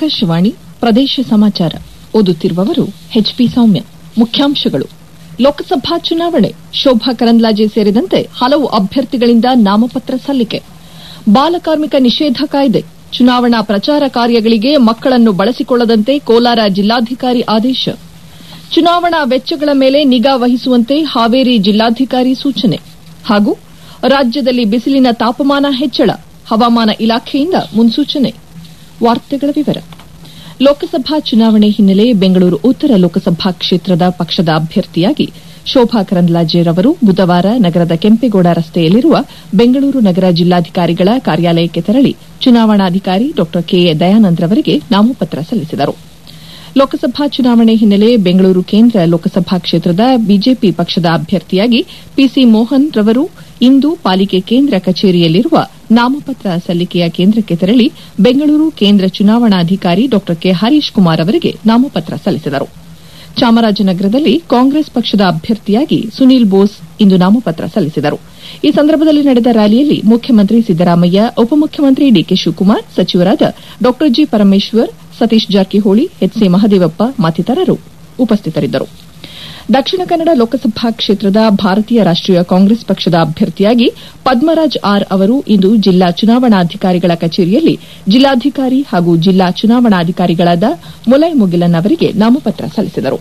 ಆಕಾಶವಾಣಿ ಪ್ರದೇಶ ಸಮಾಚಾರ ಓದುತ್ತಿರುವವರು ಎಚ್ಪಿ ಸೌಮ್ಯ ಮುಖ್ಯಾಂಶಗಳು ಲೋಕಸಭಾ ಚುನಾವಣೆ ಶೋಭಾ ಕರಂದ್ಲಾಜೆ ಸೇರಿದಂತೆ ಹಲವು ಅಭ್ಯರ್ಥಿಗಳಿಂದ ನಾಮಪತ್ರ ಸಲ್ಲಿಕೆ ಬಾಲಕಾರ್ಮಿಕ ನಿಷೇಧ ಕಾಯ್ದೆ ಚುನಾವಣಾ ಪ್ರಚಾರ ಕಾರ್ಯಗಳಿಗೆ ಮಕ್ಕಳನ್ನು ಬಳಸಿಕೊಳ್ಳದಂತೆ ಕೋಲಾರ ಜಿಲ್ಲಾಧಿಕಾರಿ ಆದೇಶ ಚುನಾವಣಾ ವೆಚ್ಚಗಳ ಮೇಲೆ ನಿಗಾ ವಹಿಸುವಂತೆ ಹಾವೇರಿ ಜಿಲ್ಲಾಧಿಕಾರಿ ಸೂಚನೆ ಹಾಗೂ ರಾಜ್ಯದಲ್ಲಿ ಬಿಸಿಲಿನ ತಾಪಮಾನ ಹೆಚ್ಚಳ ಹವಾಮಾನ ಇಲಾಖೆಯಿಂದ ಮುನ್ಸೂಚನೆ ವಾರ್ತೆಗಳ ವಿವರ ಲೋಕಸಭಾ ಚುನಾವಣೆ ಹಿನ್ನೆಲೆ ಬೆಂಗಳೂರು ಉತ್ತರ ಲೋಕಸಭಾ ಕ್ಷೇತ್ರದ ಪಕ್ಷದ ಅಭ್ಯರ್ಥಿಯಾಗಿ ಶೋಭಾ ಕರಂದ್ಲಾಜೆರವರು ಬುಧವಾರ ನಗರದ ಕೆಂಪೇಗೌಡ ರಸ್ತೆಯಲ್ಲಿರುವ ಬೆಂಗಳೂರು ನಗರ ಜಿಲ್ಲಾಧಿಕಾರಿಗಳ ಕಾರ್ಯಾಲಯಕ್ಕೆ ತೆರಳಿ ಚುನಾವಣಾಧಿಕಾರಿ ಡಾ ಕೆಎ ದಯಾನಂದ್ ರವರಿಗೆ ನಾಮಪತ್ರ ಸಲ್ಲಿಸಿದರು ಲೋಕಸಭಾ ಚುನಾವಣೆ ಹಿನ್ನೆಲೆ ಬೆಂಗಳೂರು ಕೇಂದ್ರ ಲೋಕಸಭಾ ಕ್ಷೇತ್ರದ ಬಿಜೆಪಿ ಪಕ್ಷದ ಅಭ್ಯರ್ಥಿಯಾಗಿ ಪಿಸಿ ಮೋಹನ್ ರವರು ಇಂದು ಪಾಲಿಕೆ ಕೇಂದ್ರ ಕಚೇರಿಯಲ್ಲಿರುವ ನಾಮಪತ್ರ ಸಲ್ಲಿಕೆಯ ಕೇಂದ್ರಕ್ಕೆ ತೆರಳಿ ಬೆಂಗಳೂರು ಕೇಂದ್ರ ಚುನಾವಣಾಧಿಕಾರಿ ಡಾ ಕೆ ಹರೀಶ್ ಕುಮಾರ್ ಅವರಿಗೆ ನಾಮಪತ್ರ ಸಲ್ಲಿಸಿದರು ಚಾಮರಾಜನಗರದಲ್ಲಿ ಕಾಂಗ್ರೆಸ್ ಪಕ್ಷದ ಅಭ್ಯರ್ಥಿಯಾಗಿ ಸುನೀಲ್ ಬೋಸ್ ಇಂದು ನಾಮಪತ್ರ ಸಲ್ಲಿಸಿದರು ಈ ಸಂದರ್ಭದಲ್ಲಿ ನಡೆದ ರ್ಯಾಲಿಯಲ್ಲಿ ಮುಖ್ಯಮಂತ್ರಿ ಸಿದ್ದರಾಮಯ್ಯ ಉಪಮುಖ್ಯಮಂತ್ರಿ ಡಿಕೆ ಶಿವಕುಮಾರ್ ಸಚಿವರಾದ ಡಾ ಜಿ ಪರಮೇಶ್ವರ್ ಸತೀಶ್ ಜಾರಕಿಹೊಳಿ ಎಚ್ಸಿ ಮಹದೇವಪ್ಪ ಮತ್ತಿತರರು ಉಪಸ್ಥಿತರಿದ್ದರು ದಕ್ಷಿಣ ಕನ್ನಡ ಲೋಕಸಭಾ ಕ್ಷೇತ್ರದ ಭಾರತೀಯ ರಾಷ್ಟೀಯ ಕಾಂಗ್ರೆಸ್ ಪಕ್ಷದ ಅಭ್ಯರ್ಥಿಯಾಗಿ ಪದ್ಮರಾಜ್ ಆರ್ ಅವರು ಇಂದು ಜಿಲ್ಲಾ ಚುನಾವಣಾಧಿಕಾರಿಗಳ ಕಚೇರಿಯಲ್ಲಿ ಜಿಲ್ಲಾಧಿಕಾರಿ ಹಾಗೂ ಜಿಲ್ಲಾ ಚುನಾವಣಾಧಿಕಾರಿಗಳಾದ ಮುಲೈ ಮುಗಿಲನ್ ಅವರಿಗೆ ನಾಮಪತ್ರ ಸಲ್ಲಿಸಿದರು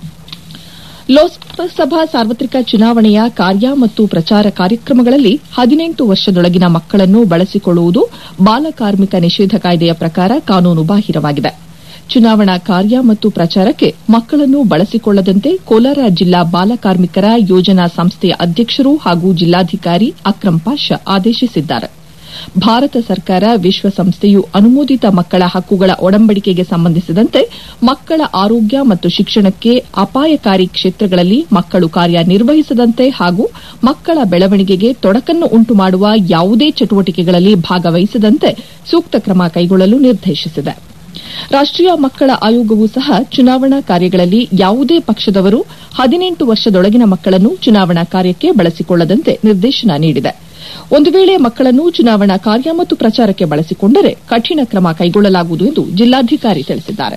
ಲೋಕಸಭಾ ಸಾರ್ವತ್ರಿಕ ಚುನಾವಣೆಯ ಕಾರ್ಯ ಮತ್ತು ಪ್ರಚಾರ ಕಾರ್ಯಕ್ರಮಗಳಲ್ಲಿ ಹದಿನೆಂಟು ವರ್ಷದೊಳಗಿನ ಮಕ್ಕಳನ್ನು ಬಳಸಿಕೊಳ್ಳುವುದು ಬಾಲಕಾರ್ಮಿಕ ನಿಷೇಧ ಕಾಯ್ದೆಯ ಪ್ರಕಾರ ಕಾನೂನು ಬಾಹಿರವಾಗಿದೆ ಚುನಾವಣಾ ಕಾರ್ಯ ಮತ್ತು ಪ್ರಚಾರಕ್ಕೆ ಮಕ್ಕಳನ್ನು ಬಳಸಿಕೊಳ್ಳದಂತೆ ಕೋಲಾರ ಜಿಲ್ಲಾ ಬಾಲಕಾರ್ಮಿಕರ ಯೋಜನಾ ಸಂಸ್ಥೆಯ ಅಧ್ಯಕ್ಷರು ಹಾಗೂ ಜಿಲ್ಲಾಧಿಕಾರಿ ಅಕ್ರಂ ಪಾಷಾ ಆದೇಶಿಸಿದ್ದಾರೆ ಭಾರತ ಸರ್ಕಾರ ವಿಶ್ವಸಂಸ್ಥೆಯು ಅನುಮೋದಿತ ಮಕ್ಕಳ ಹಕ್ಕುಗಳ ಒಡಂಬಡಿಕೆಗೆ ಸಂಬಂಧಿಸಿದಂತೆ ಮಕ್ಕಳ ಆರೋಗ್ಯ ಮತ್ತು ಶಿಕ್ಷಣಕ್ಕೆ ಅಪಾಯಕಾರಿ ಕ್ಷೇತ್ರಗಳಲ್ಲಿ ಮಕ್ಕಳು ಕಾರ್ಯನಿರ್ವಹಿಸದಂತೆ ಹಾಗೂ ಮಕ್ಕಳ ಬೆಳವಣಿಗೆಗೆ ತೊಡಕನ್ನು ಉಂಟುಮಾಡುವ ಯಾವುದೇ ಚಟುವಟಿಕೆಗಳಲ್ಲಿ ಭಾಗವಹಿಸದಂತೆ ಸೂಕ್ತ ಕ್ರಮ ಕೈಗೊಳ್ಳಲು ನಿರ್ದೇಶಿಸಿದೆ ರಾಷ್ಟೀಯ ಮಕ್ಕಳ ಆಯೋಗವೂ ಸಹ ಚುನಾವಣಾ ಕಾರ್ಯಗಳಲ್ಲಿ ಯಾವುದೇ ಪಕ್ಷದವರು ಹದಿನೆಂಟು ವರ್ಷದೊಳಗಿನ ಮಕ್ಕಳನ್ನು ಚುನಾವಣಾ ಕಾರ್ಯಕ್ಕೆ ಬಳಸಿಕೊಳ್ಳದಂತೆ ನಿರ್ದೇಶನ ನೀಡಿದೆ ಒಂದು ವೇಳೆ ಮಕ್ಕಳನ್ನು ಚುನಾವಣಾ ಕಾರ್ಯ ಮತ್ತು ಪ್ರಚಾರಕ್ಕೆ ಬಳಸಿಕೊಂಡರೆ ಕಠಿಣ ಕ್ರಮ ಕೈಗೊಳ್ಳಲಾಗುವುದು ಎಂದು ಜಿಲ್ಲಾಧಿಕಾರಿ ತಿಳಿಸಿದ್ದಾರೆ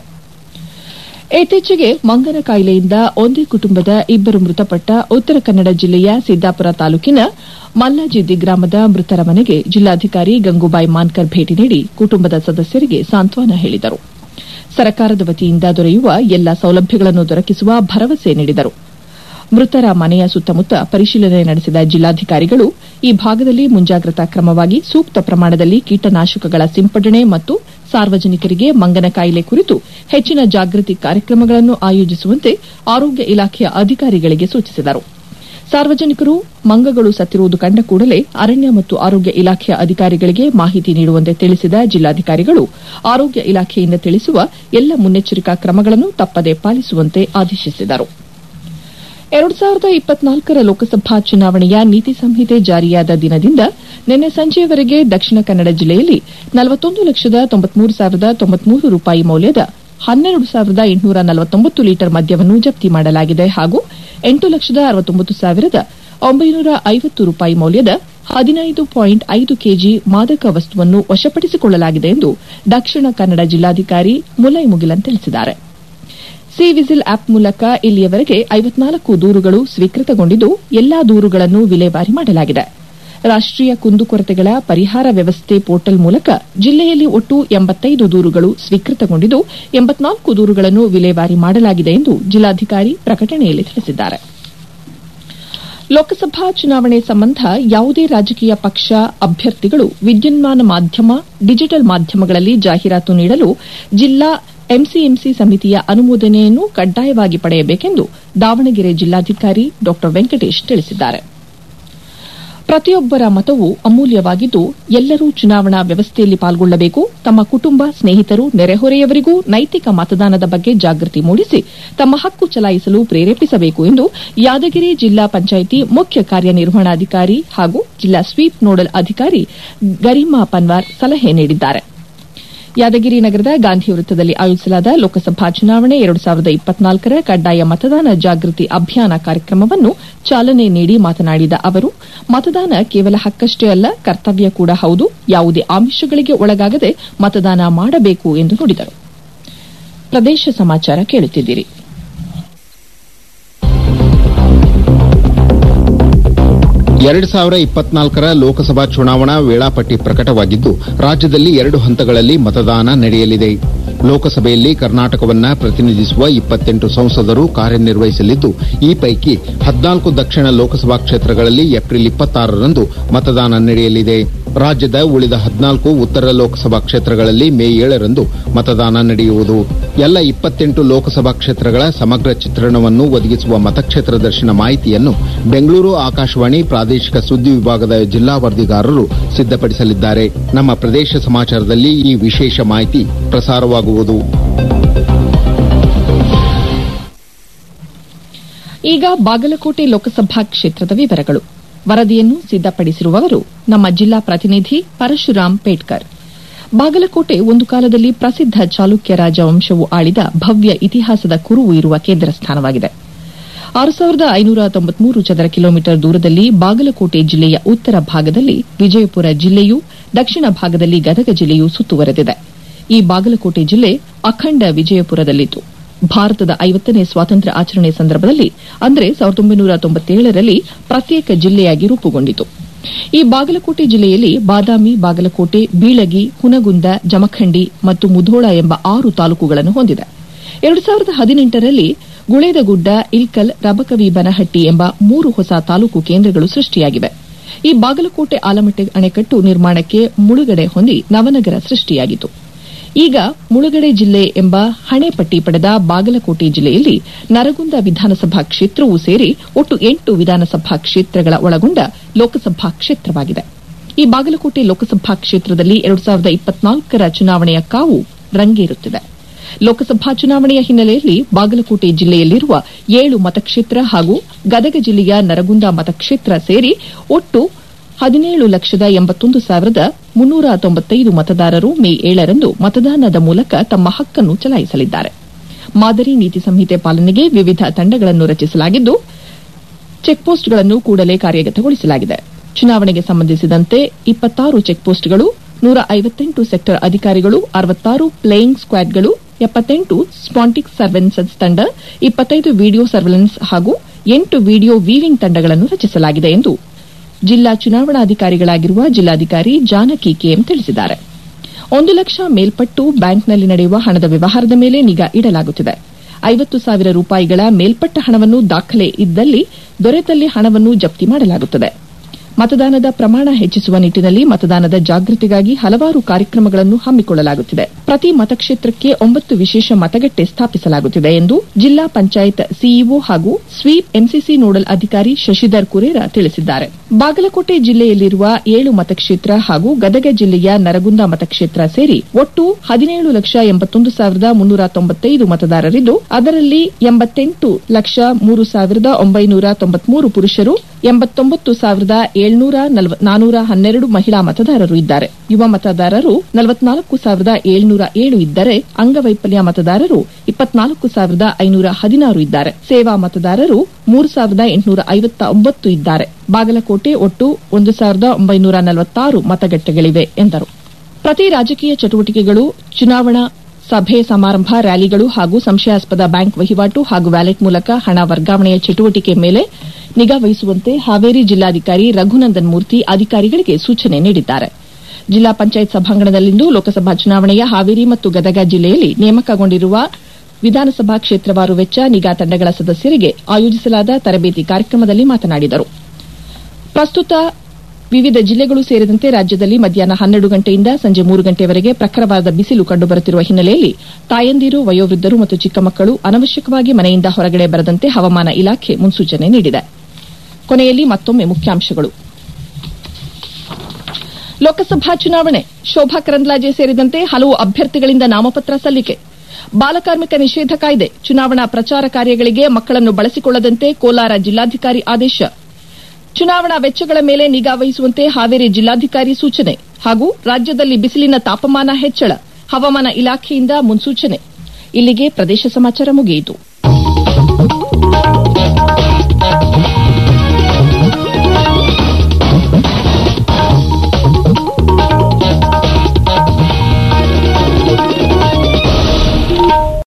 ಇತ್ತೀಚೆಗೆ ಮಂಗನ ಕಾಯಿಲೆಯಿಂದ ಒಂದೇ ಕುಟುಂಬದ ಇಬ್ಬರು ಮೃತಪಟ್ಟ ಉತ್ತರ ಕನ್ನಡ ಜಿಲ್ಲೆಯ ಸಿದ್ದಾಪುರ ತಾಲೂಕಿನ ಮಲ್ಲಾಜಿದ್ದಿ ಗ್ರಾಮದ ಮೃತರ ಮನೆಗೆ ಜಿಲ್ಲಾಧಿಕಾರಿ ಗಂಗೂಬಾಯಿ ಮಾನ್ಕರ್ ಭೇಟಿ ನೀಡಿ ಕುಟುಂಬದ ಸದಸ್ಯರಿಗೆ ಸಾಂತ್ವನ ಹೇಳಿದರು ಸರ್ಕಾರದ ವತಿಯಿಂದ ದೊರೆಯುವ ಎಲ್ಲಾ ಸೌಲಭ್ಯಗಳನ್ನು ದೊರಕಿಸುವ ಭರವಸೆ ನೀಡಿದರು ಮೃತರ ಮನೆಯ ಸುತ್ತಮುತ್ತ ಪರಿಶೀಲನೆ ನಡೆಸಿದ ಜಿಲ್ಲಾಧಿಕಾರಿಗಳು ಈ ಭಾಗದಲ್ಲಿ ಮುಂಜಾಗ್ರತಾ ಕ್ರಮವಾಗಿ ಸೂಕ್ತ ಪ್ರಮಾಣದಲ್ಲಿ ಕೀಟನಾಶಕಗಳ ಸಿಂಪಡಣೆ ಮತ್ತು ಸಾರ್ವಜನಿಕರಿಗೆ ಮಂಗನ ಕಾಯಿಲೆ ಕುರಿತು ಹೆಚ್ಚಿನ ಜಾಗೃತಿ ಕಾರ್ಯಕ್ರಮಗಳನ್ನು ಆಯೋಜಿಸುವಂತೆ ಆರೋಗ್ಯ ಇಲಾಖೆಯ ಅಧಿಕಾರಿಗಳಿಗೆ ಸೂಚಿಸಿದರು ಸಾರ್ವಜನಿಕರು ಮಂಗಗಳು ಸತ್ತಿರುವುದು ಕಂಡ ಕೂಡಲೇ ಅರಣ್ಯ ಮತ್ತು ಆರೋಗ್ಯ ಇಲಾಖೆಯ ಅಧಿಕಾರಿಗಳಿಗೆ ಮಾಹಿತಿ ನೀಡುವಂತೆ ತಿಳಿಸಿದ ಜಿಲ್ಲಾಧಿಕಾರಿಗಳು ಆರೋಗ್ಯ ಇಲಾಖೆಯಿಂದ ತಿಳಿಸುವ ಎಲ್ಲ ಮುನ್ನೆಚ್ಚರಿಕಾ ಕ್ರಮಗಳನ್ನು ತಪ್ಪದೆ ಪಾಲಿಸುವಂತೆ ಆದೇಶಿಸಿದರು ಎರಡು ಸಾವಿರದ ಇಪ್ಪತ್ನಾಲ್ಕರ ಲೋಕಸಭಾ ಚುನಾವಣೆಯ ನೀತಿ ಸಂಹಿತೆ ಜಾರಿಯಾದ ದಿನದಿಂದ ನಿನ್ನೆ ಸಂಜೆಯವರೆಗೆ ದಕ್ಷಿಣ ಕನ್ನಡ ಜಿಲ್ಲೆಯಲ್ಲಿ ನಲವತ್ತೊಂದು ಲಕ್ಷದ ತೊಂಬತ್ಮೂರು ಸಾವಿರದ ತೊಂಬತ್ಮೂರು ರೂಪಾಯಿ ಮೌಲ್ಯದ ಹನ್ನೆರಡು ಸಾವಿರದ ಎಂಟುನೂರ ನಲವತ್ತೊಂಬತ್ತು ಲೀಟರ್ ಮದ್ಯವನ್ನು ಜಪ್ತಿ ಮಾಡಲಾಗಿದೆ ಹಾಗೂ ಎಂಟು ಲಕ್ಷದ ಅರವತ್ತೊಂಬತ್ತು ಸಾವಿರದ ಒಂಬೈನೂರ ಐವತ್ತು ರೂಪಾಯಿ ಮೌಲ್ಯದ ಹದಿನೈದು ಪಾಯಿಂಟ್ ಐದು ಕೆಜಿ ಮಾದಕ ವಸ್ತುವನ್ನು ವಶಪಡಿಸಿಕೊಳ್ಳಲಾಗಿದೆ ಎಂದು ದಕ್ಷಿಣ ಕನ್ನಡ ಜಿಲ್ಲಾಧಿಕಾರಿ ಮುಲೈ ಮುಗಿಲನ್ ತಿಳಿಸಿದ್ದಾರೆ ಸಿ ವಿಜಿಲ್ ಆಪ್ ಮೂಲಕ ಇಲ್ಲಿಯವರೆಗೆ ಐವತ್ನಾಲ್ಕು ದೂರುಗಳು ಸ್ವೀಕೃತಗೊಂಡಿದ್ದು ಎಲ್ಲಾ ದೂರುಗಳನ್ನು ವಿಲೇವಾರಿ ಮಾಡಲಾಗಿದೆ ರಾಷ್ಟೀಯ ಕುಂದುಕೊರತೆಗಳ ಪರಿಹಾರ ವ್ಯವಸ್ಥೆ ಪೋರ್ಟಲ್ ಮೂಲಕ ಜಿಲ್ಲೆಯಲ್ಲಿ ಒಟ್ಟು ಎಂಬತ್ತೈದು ದೂರುಗಳು ಸ್ವೀಕೃತಗೊಂಡಿದ್ದು ಎಂಬತ್ನಾಲ್ಕು ದೂರುಗಳನ್ನು ವಿಲೇವಾರಿ ಮಾಡಲಾಗಿದೆ ಎಂದು ಜಿಲ್ಲಾಧಿಕಾರಿ ಪ್ರಕಟಣೆಯಲ್ಲಿ ತಿಳಿಸಿದ್ದಾರೆ ಲೋಕಸಭಾ ಚುನಾವಣೆ ಸಂಬಂಧ ಯಾವುದೇ ರಾಜಕೀಯ ಪಕ್ಷ ಅಭ್ಯರ್ಥಿಗಳು ವಿದ್ಯುನ್ಮಾನ ಮಾಧ್ಯಮ ಡಿಜಿಟಲ್ ಮಾಧ್ಯಮಗಳಲ್ಲಿ ಜಾಹೀರಾತು ನೀಡಲು ಜಿಲ್ಲಾ ಎಂಸಿಎಂಸಿ ಸಮಿತಿಯ ಅನುಮೋದನೆಯನ್ನು ಕಡ್ಡಾಯವಾಗಿ ಪಡೆಯಬೇಕೆಂದು ದಾವಣಗೆರೆ ಜಿಲ್ಲಾಧಿಕಾರಿ ಡಾ ವೆಂಕಟೇಶ್ ತಿಳಿಸಿದ್ದಾರೆ ಪ್ರತಿಯೊಬ್ಬರ ಮತವು ಅಮೂಲ್ಯವಾಗಿದ್ದು ಎಲ್ಲರೂ ಚುನಾವಣಾ ವ್ಯವಸ್ಥೆಯಲ್ಲಿ ಪಾಲ್ಗೊಳ್ಳಬೇಕು ತಮ್ಮ ಕುಟುಂಬ ಸ್ನೇಹಿತರು ನೆರೆಹೊರೆಯವರಿಗೂ ನೈತಿಕ ಮತದಾನದ ಬಗ್ಗೆ ಜಾಗೃತಿ ಮೂಡಿಸಿ ತಮ್ಮ ಹಕ್ಕು ಚಲಾಯಿಸಲು ಪ್ರೇರೇಪಿಸಬೇಕು ಎಂದು ಯಾದಗಿರಿ ಜಿಲ್ಲಾ ಪಂಚಾಯಿತಿ ಮುಖ್ಯ ಕಾರ್ಯನಿರ್ವಹಣಾಧಿಕಾರಿ ಹಾಗೂ ಜಿಲ್ಲಾ ಸ್ವೀಪ್ ನೋಡಲ್ ಅಧಿಕಾರಿ ಗರಿಮಾ ಪನ್ವಾರ್ ಸಲಹೆ ನೀಡಿದ್ದಾರೆ ಯಾದಗಿರಿ ನಗರದ ಗಾಂಧಿ ವೃತ್ತದಲ್ಲಿ ಆಯೋಜಿಸಲಾದ ಲೋಕಸಭಾ ಚುನಾವಣೆ ಎರಡು ಸಾವಿರದ ಇಪ್ಪತ್ನಾಲ್ಕರ ಕಡ್ಡಾಯ ಮತದಾನ ಜಾಗೃತಿ ಅಭಿಯಾನ ಕಾರ್ಯಕ್ರಮವನ್ನು ಚಾಲನೆ ನೀಡಿ ಮಾತನಾಡಿದ ಅವರು ಮತದಾನ ಕೇವಲ ಹಕ್ಕಷ್ಟೇ ಅಲ್ಲ ಕರ್ತವ್ಯ ಕೂಡ ಹೌದು ಯಾವುದೇ ಆಮಿಷಗಳಿಗೆ ಒಳಗಾಗದೆ ಮತದಾನ ಮಾಡಬೇಕು ಎಂದು ನುಡಿದರು ಪ್ರದೇಶ ಸಮಾಚಾರ ಕೇಳುತ್ತಿದ್ದೀರಿ ಎರಡು ಸಾವಿರ ಇಪ್ಪತ್ನಾಲ್ಕರ ಲೋಕಸಭಾ ಚುನಾವಣಾ ವೇಳಾಪಟ್ಟಿ ಪ್ರಕಟವಾಗಿದ್ದು ರಾಜ್ಯದಲ್ಲಿ ಎರಡು ಹಂತಗಳಲ್ಲಿ ಮತದಾನ ನಡೆಯಲಿದೆ ಲೋಕಸಭೆಯಲ್ಲಿ ಕರ್ನಾಟಕವನ್ನ ಪ್ರತಿನಿಧಿಸುವ ಇಪ್ಪತ್ತೆಂಟು ಸಂಸದರು ಕಾರ್ಯನಿರ್ವಹಿಸಲಿದ್ದು ಈ ಪೈಕಿ ಹದಿನಾಲ್ಕು ದಕ್ಷಿಣ ಲೋಕಸಭಾ ಕ್ಷೇತ್ರಗಳಲ್ಲಿ ಏಪ್ರಿಲ್ ಇಪ್ಪತ್ತಾರರಂದು ಮತದಾನ ನಡೆಯಲಿದೆ ರಾಜ್ಯದ ಉಳಿದ ಹದಿನಾಲ್ಕು ಉತ್ತರ ಲೋಕಸಭಾ ಕ್ಷೇತ್ರಗಳಲ್ಲಿ ಮೇ ಏಳರಂದು ಮತದಾನ ನಡೆಯುವುದು ಎಲ್ಲ ಇಪ್ಪತ್ತೆಂಟು ಲೋಕಸಭಾ ಕ್ಷೇತ್ರಗಳ ಸಮಗ್ರ ಚಿತ್ರಣವನ್ನು ಒದಗಿಸುವ ಮತಕ್ಷೇತ್ರ ದರ್ಶನ ಮಾಹಿತಿಯನ್ನು ಬೆಂಗಳೂರು ಆಕಾಶವಾಣಿ ಪ್ರಾದೇಶಿಕ ಸುದ್ದಿ ವಿಭಾಗದ ಜಿಲ್ಲಾ ವರದಿಗಾರರು ಸಿದ್ದಪಡಿಸಲಿದ್ದಾರೆ ನಮ್ಮ ಪ್ರದೇಶ ಸಮಾಚಾರದಲ್ಲಿ ಈ ವಿಶೇಷ ಮಾಹಿತಿ ಪ್ರಸಾರವಾಗುವುದು ಈಗ ಬಾಗಲಕೋಟೆ ಲೋಕಸಭಾ ಕ್ಷೇತ್ರದ ವಿವರಗಳು ವರದಿಯನ್ನು ಸಿದ್ದಪಡಿಸಿರುವವರು ನಮ್ಮ ಜಿಲ್ಲಾ ಪ್ರತಿನಿಧಿ ಪರಶುರಾಮ್ ಪೇಟ್ಕರ್ ಬಾಗಲಕೋಟೆ ಒಂದು ಕಾಲದಲ್ಲಿ ಪ್ರಸಿದ್ದ ಚಾಲುಕ್ಯ ರಾಜವಂಶವು ಆಳಿದ ಭವ್ಯ ಇತಿಹಾಸದ ಕುರುಹು ಇರುವ ಕೇಂದ್ರ ಸ್ಥಾನವಾಗಿದೆ ಆರು ಸಾವಿರದ ಐನೂರ ತೊಂಬತ್ಮೂರು ಚದರ ಕಿಲೋಮೀಟರ್ ದೂರದಲ್ಲಿ ಬಾಗಲಕೋಟೆ ಜಿಲ್ಲೆಯ ಉತ್ತರ ಭಾಗದಲ್ಲಿ ವಿಜಯಪುರ ಜಿಲ್ಲೆಯೂ ದಕ್ಷಿಣ ಭಾಗದಲ್ಲಿ ಗದಗ ಜಿಲ್ಲೆಯೂ ಸುತ್ತುವರೆದಿದೆ ಈ ಬಾಗಲಕೋಟೆ ಜಿಲ್ಲೆ ಅಖಂಡ ವಿಜಯಪುರದಲ್ಲಿತ್ತು ಭಾರತದ ಐವತ್ತನೇ ಸ್ವಾತಂತ್ರ್ಯ ಆಚರಣೆ ಸಂದರ್ಭದಲ್ಲಿ ಅಂದರೆ ಸಾವಿರದ ಒಂಬೈನೂರ ತೊಂಬತ್ತೇಳರಲ್ಲಿ ಪ್ರತ್ಯೇಕ ಜಿಲ್ಲೆಯಾಗಿ ರೂಪುಗೊಂಡಿತು ಈ ಬಾಗಲಕೋಟೆ ಜಿಲ್ಲೆಯಲ್ಲಿ ಬಾದಾಮಿ ಬಾಗಲಕೋಟೆ ಬೀಳಗಿ ಹುನಗುಂದ ಜಮಖಂಡಿ ಮತ್ತು ಮುಧೋಳ ಎಂಬ ಆರು ತಾಲೂಕುಗಳನ್ನು ಹೊಂದಿದೆ ಎರಡು ಸಾವಿರದ ಹದಿನೆಂಟರಲ್ಲಿ ಗುಳೇದಗುಡ್ಡ ಇಲ್ಕಲ್ ರಬಕವಿ ಬನಹಟ್ಟಿ ಎಂಬ ಮೂರು ಹೊಸ ತಾಲೂಕು ಕೇಂದ್ರಗಳು ಸೃಷ್ಟಿಯಾಗಿವೆ ಈ ಬಾಗಲಕೋಟೆ ಆಲಮಟ್ಟೆ ಅಣೆಕಟ್ಟು ನಿರ್ಮಾಣಕ್ಕೆ ಮುಳುಗಡೆ ಹೊಂದಿ ನವನಗರ ಸೃಷ್ಟಿಯಾಗಿತು ಈಗ ಮುಳುಗಡೆ ಜಿಲ್ಲೆ ಎಂಬ ಹಣೆಪಟ್ಟಿ ಪಡೆದ ಬಾಗಲಕೋಟೆ ಜಿಲ್ಲೆಯಲ್ಲಿ ನರಗುಂದ ವಿಧಾನಸಭಾ ಕ್ಷೇತ್ರವೂ ಸೇರಿ ಒಟ್ಟು ಎಂಟು ವಿಧಾನಸಭಾ ಕ್ಷೇತ್ರಗಳ ಒಳಗೊಂಡ ಲೋಕಸಭಾ ಕ್ಷೇತ್ರವಾಗಿದೆ ಈ ಬಾಗಲಕೋಟೆ ಲೋಕಸಭಾ ಕ್ಷೇತ್ರದಲ್ಲಿ ಎರಡು ಸಾವಿರದ ಇಪ್ಪತ್ನಾಲ್ಕರ ಚುನಾವಣೆಯ ಕಾವು ರಂಗೇರುತ್ತಿದೆ ಲೋಕಸಭಾ ಚುನಾವಣೆಯ ಹಿನ್ನೆಲೆಯಲ್ಲಿ ಬಾಗಲಕೋಟೆ ಜಿಲ್ಲೆಯಲ್ಲಿರುವ ಏಳು ಮತಕ್ಷೇತ್ರ ಹಾಗೂ ಗದಗ ಜಿಲ್ಲೆಯ ನರಗುಂದ ಮತಕ್ಷೇತ್ರ ಸೇರಿ ಒಟ್ಟು ಹದಿನೇಳು ಲಕ್ಷದ ಎಂಬತ್ತೊಂದು ಸಾವಿರದ ಮುನ್ನೂರ ತೊಂಬತ್ತೈದು ಮತದಾರರು ಮೇ ಏಳರಂದು ಮತದಾನದ ಮೂಲಕ ತಮ್ಮ ಹಕ್ಕನ್ನು ಚಲಾಯಿಸಲಿದ್ದಾರೆ ಮಾದರಿ ನೀತಿ ಸಂಹಿತೆ ಪಾಲನೆಗೆ ವಿವಿಧ ತಂಡಗಳನ್ನು ರಚಿಸಲಾಗಿದ್ದು ಚೆಕ್ಪೋಸ್ಟ್ಗಳನ್ನು ಕೂಡಲೇ ಕಾರ್ಯಗತಗೊಳಿಸಲಾಗಿದೆ ಚುನಾವಣೆಗೆ ಸಂಬಂಧಿಸಿದಂತೆ ಇಪ್ಪತ್ತಾರು ಚೆಕ್ಪೋಸ್ಟ್ಗಳು ನೂರ ಐವತ್ತೆಂಟು ಸೆಕ್ಟರ್ ಅಧಿಕಾರಿಗಳು ಅರವತ್ತಾರು ಪ್ಲೇಯಿಂಗ್ ಸ್ಕ್ವಾಡ್ಗಳು ಎಪ್ಪತ್ತೆಂಟು ಸ್ಪಾಂಟಿಕ್ ಸರ್ವೆಲೆನ್ಸ್ ತಂಡ ಇಪ್ಪತ್ತೈದು ವಿಡಿಯೋ ಸರ್ವೆಲೆನ್ಸ್ ಹಾಗೂ ಎಂಟು ವಿಡಿಯೋ ವೀವಿಂಗ್ ತಂಡಗಳನ್ನು ರಚಿಸಲಾಗಿದೆ ಎಂದು ಜಿಲ್ಲಾ ಚುನಾವಣಾಧಿಕಾರಿಗಳಾಗಿರುವ ಜಿಲ್ಲಾಧಿಕಾರಿ ಜಾನಕಿ ಕೆಎಂ ತಿಳಿಸಿದ್ದಾರೆ ಒಂದು ಲಕ್ಷ ಮೇಲ್ಪಟ್ಟು ಬ್ಯಾಂಕ್ನಲ್ಲಿ ನಡೆಯುವ ಹಣದ ವ್ಯವಹಾರದ ಮೇಲೆ ನಿಗಾ ಇಡಲಾಗುತ್ತಿದೆ ಐವತ್ತು ಸಾವಿರ ರೂಪಾಯಿಗಳ ಮೇಲ್ಪಟ್ಟ ಹಣವನ್ನು ದಾಖಲೆ ಇದ್ದಲ್ಲಿ ದೊರೆತಲ್ಲಿ ಹಣವನ್ನು ಜಪ್ತಿ ಮಾಡಲಾಗುತ್ತದೆ ಮತದಾನದ ಪ್ರಮಾಣ ಹೆಚ್ಚಿಸುವ ನಿಟ್ಟಿನಲ್ಲಿ ಮತದಾನದ ಜಾಗೃತಿಗಾಗಿ ಹಲವಾರು ಕಾರ್ಯಕ್ರಮಗಳನ್ನು ಹಮ್ಮಿಕೊಳ್ಳಲಾಗುತ್ತಿದೆ ಪ್ರತಿ ಮತಕ್ಷೇತ್ರಕ್ಕೆ ಒಂಬತ್ತು ವಿಶೇಷ ಮತಗಟ್ಟೆ ಸ್ಥಾಪಿಸಲಾಗುತ್ತಿದೆ ಎಂದು ಜಿಲ್ಲಾ ಪಂಚಾಯತ್ ಸಿಇಒ ಹಾಗೂ ಸ್ವೀಪ್ ಎಂಸಿಸಿ ನೋಡಲ್ ಅಧಿಕಾರಿ ಶಶಿಧರ್ ಕುರೇರ ತಿಳಿಸಿದ್ದಾರೆ ಬಾಗಲಕೋಟೆ ಜಿಲ್ಲೆಯಲ್ಲಿರುವ ಏಳು ಮತಕ್ಷೇತ್ರ ಹಾಗೂ ಗದಗ ಜಿಲ್ಲೆಯ ನರಗುಂದ ಮತಕ್ಷೇತ್ರ ಸೇರಿ ಒಟ್ಟು ಹದಿನೇಳು ಲಕ್ಷ ಎಂಬತ್ತೊಂದು ಸಾವಿರದ ಮುನ್ನೂರ ತೊಂಬತ್ತೈದು ಮತದಾರರಿದ್ದು ಅದರಲ್ಲಿ ಎಂಬತ್ತೆಂಟು ಲಕ್ಷ ಮೂರು ಸಾವಿರದ ಒಂಬೈನೂರ ತೊಂಬತ್ಮೂರು ಪುರುಷರು ಎಂಬತ್ತೊಂಬತ್ತು ಸಾವಿರದ ಏಳ್ನೂರ ನಾನೂರ ಹನ್ನೆರಡು ಮಹಿಳಾ ಮತದಾರರು ಇದ್ದಾರೆ ಯುವ ಮತದಾರರು ನಲವತ್ನಾಲ್ಕು ಸಾವಿರದ ಏಳ್ನೂರ ಏಳು ಇದ್ದರೆ ಅಂಗವೈಫಲ್ಯ ಮತದಾರರು ಇಪ್ಪತ್ನಾಲ್ಕು ಸಾವಿರದ ಐನೂರ ಹದಿನಾರು ಇದ್ದಾರೆ ಸೇವಾ ಮತದಾರರು ಮೂರು ಸಾವಿರದ ಎಂಟುನೂರ ಐವತ್ತ ಒಂಬತ್ತು ಇದ್ದಾರೆ ಬಾಗಲಕೋಟೆ ಒಟ್ಟು ಒಂದು ಸಾವಿರದ ಒಂಬೈನೂರ ನಲವತ್ತಾರು ಮತಗಟ್ಟೆಗಳಿವೆ ಎಂದರು ಪ್ರತಿ ರಾಜಕೀಯ ಚಟುವಟಿಕೆಗಳು ಚುನಾವಣಾ ಸಭೆ ಸಮಾರಂಭ ರ್ಯಾಲಿಗಳು ಹಾಗೂ ಸಂಶಯಾಸ್ಪದ ಬ್ಯಾಂಕ್ ವಹಿವಾಟು ಹಾಗೂ ವ್ಯಾಲೆಟ್ ಮೂಲಕ ಹಣ ವರ್ಗಾವಣೆಯ ಚಟುವಟಿಕೆ ಮೇಲೆ ನಿಗಾ ವಹಿಸುವಂತೆ ಹಾವೇರಿ ಜಿಲ್ಲಾಧಿಕಾರಿ ರಘುನಂದನ್ ಮೂರ್ತಿ ಅಧಿಕಾರಿಗಳಿಗೆ ಸೂಚನೆ ನೀಡಿದ್ದಾರೆ ಜಿಲ್ಲಾ ಪಂಚಾಯತ್ ಸಭಾಂಗಣದಲ್ಲಿಂದು ಲೋಕಸಭಾ ಚುನಾವಣೆಯ ಹಾವೇರಿ ಮತ್ತು ಗದಗ ಜಿಲ್ಲೆಯಲ್ಲಿ ನೇಮಕಗೊಂಡಿರುವ ವಿಧಾನಸಭಾ ಕ್ಷೇತ್ರವಾರು ವೆಚ್ಚ ನಿಗಾ ತಂಡಗಳ ಸದಸ್ಯರಿಗೆ ಆಯೋಜಿಸಲಾದ ತರಬೇತಿ ಕಾರ್ಯಕ್ರಮದಲ್ಲಿ ಮಾತನಾಡಿದರು ಪ್ರಸ್ತುತ ವಿವಿಧ ಜಿಲ್ಲೆಗಳು ಸೇರಿದಂತೆ ರಾಜ್ಯದಲ್ಲಿ ಮಧ್ಯಾಹ್ನ ಹನ್ನೆರಡು ಗಂಟೆಯಿಂದ ಸಂಜೆ ಮೂರು ಗಂಟೆವರೆಗೆ ಪ್ರಖರವಾದ ಬಿಸಿಲು ಕಂಡುಬರುತ್ತಿರುವ ಹಿನ್ನೆಲೆಯಲ್ಲಿ ತಾಯಂದಿರು ವಯೋವೃದ್ಧರು ಮತ್ತು ಚಿಕ್ಕ ಮಕ್ಕಳು ಅನವಶ್ಯಕವಾಗಿ ಮನೆಯಿಂದ ಹೊರಗಡೆ ಬರದಂತೆ ಹವಾಮಾನ ಇಲಾಖೆ ಮುನ್ಸೂಚನೆ ನೀಡಿದೆ ಕೊನೆಯಲ್ಲಿ ಮತ್ತೊಮ್ಮೆ ಮುಖ್ಯಾಂಶಗಳು ಲೋಕಸಭಾ ಚುನಾವಣೆ ಶೋಭಾ ಕರಂದ್ಲಾಜೆ ಸೇರಿದಂತೆ ಹಲವು ಅಭ್ಯರ್ಥಿಗಳಿಂದ ನಾಮಪತ್ರ ಸಲ್ಲಿಕೆ ಬಾಲಕಾರ್ಮಿಕ ನಿಷೇಧ ಕಾಯ್ದೆ ಚುನಾವಣಾ ಪ್ರಚಾರ ಕಾರ್ಯಗಳಿಗೆ ಮಕ್ಕಳನ್ನು ಬಳಸಿಕೊಳ್ಳದಂತೆ ಕೋಲಾರ ಜಿಲ್ಲಾಧಿಕಾರಿ ಆದೇಶ ಚುನಾವಣಾ ವೆಚ್ಚಗಳ ಮೇಲೆ ನಿಗಾ ವಹಿಸುವಂತೆ ಹಾವೇರಿ ಜಿಲ್ಲಾಧಿಕಾರಿ ಸೂಚನೆ ಹಾಗೂ ರಾಜ್ಯದಲ್ಲಿ ಬಿಸಿಲಿನ ತಾಪಮಾನ ಹೆಚ್ಚಳ ಹವಾಮಾನ ಇಲಾಖೆಯಿಂದ ಮುನ್ಸೂಚನೆ ಇಲ್ಲಿಗೆ ಪ್ರದೇಶ ಸಮಾಚಾರ ಮುಗಿಯಿತು